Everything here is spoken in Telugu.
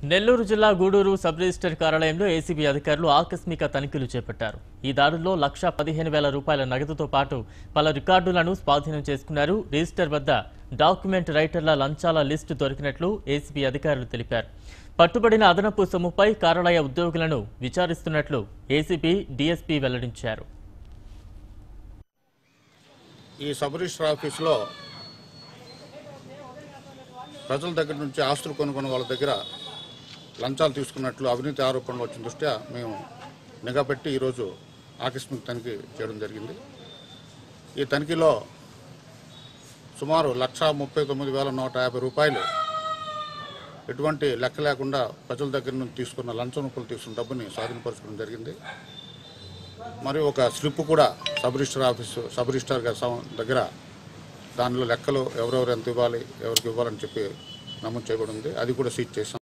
నెల్లూరు జిల్లా గూడూరు సబ్ రిజిస్టర్ కార్యాలయంలో ఏసీబీ అధికారులు ఆకస్మిక తనిఖీలు చేపట్టారు ఈ దాడుల్లో లక్ష పదిహేను వేల రూపాయల నగదుతో పాటు పలు రికార్డులను స్వాధీనం చేసుకున్నారు రిజిస్టర్ వద్ద డాక్యుమెంట్ రైటర్ల లంచాల లిస్టు దొరికినట్లు ఏసీబీ అధికారులు తెలిపారు పట్టుబడిన అదనపు సొమ్ముపై కార్యాలయ ఉద్యోగులను విచారిస్తున్నట్లు ఏసీబీ డీఎస్పీ వెల్లడించారు ఈ సబ్ రిజిస్టర్ ఆఫీసులో ప్రజల దగ్గర నుంచి ఆస్తులు కొనుక్కున్న వాళ్ళ దగ్గర లంచాలు తీసుకున్నట్లు అవినీతి ఆరోపణలు వచ్చిన దృష్ట్యా మేము నిఘా పెట్టి ఈరోజు ఆకస్మిక తనిఖీ చేయడం జరిగింది ఈ తనిఖీలో సుమారు లక్ష ముప్పై తొమ్మిది వేల నూట యాభై రూపాయలు ఎటువంటి లెక్క లేకుండా ప్రజల దగ్గర నుంచి తీసుకున్న లంచం రూపాయలు తీసుకున్న డబ్బుని స్వాధీనపరచుకోవడం జరిగింది మరియు ఒక స్లిప్ కూడా sub register office sub register గారి సం- దగ్గర దానిలో లెక్కలు ఎవరెవరు ఎంత ఇవ్వాలి ఎవరికి ఇవ్వాలని చెప్పి నమోదు చేయబడి ఉంది అది కూడా సీజ్ చేసాం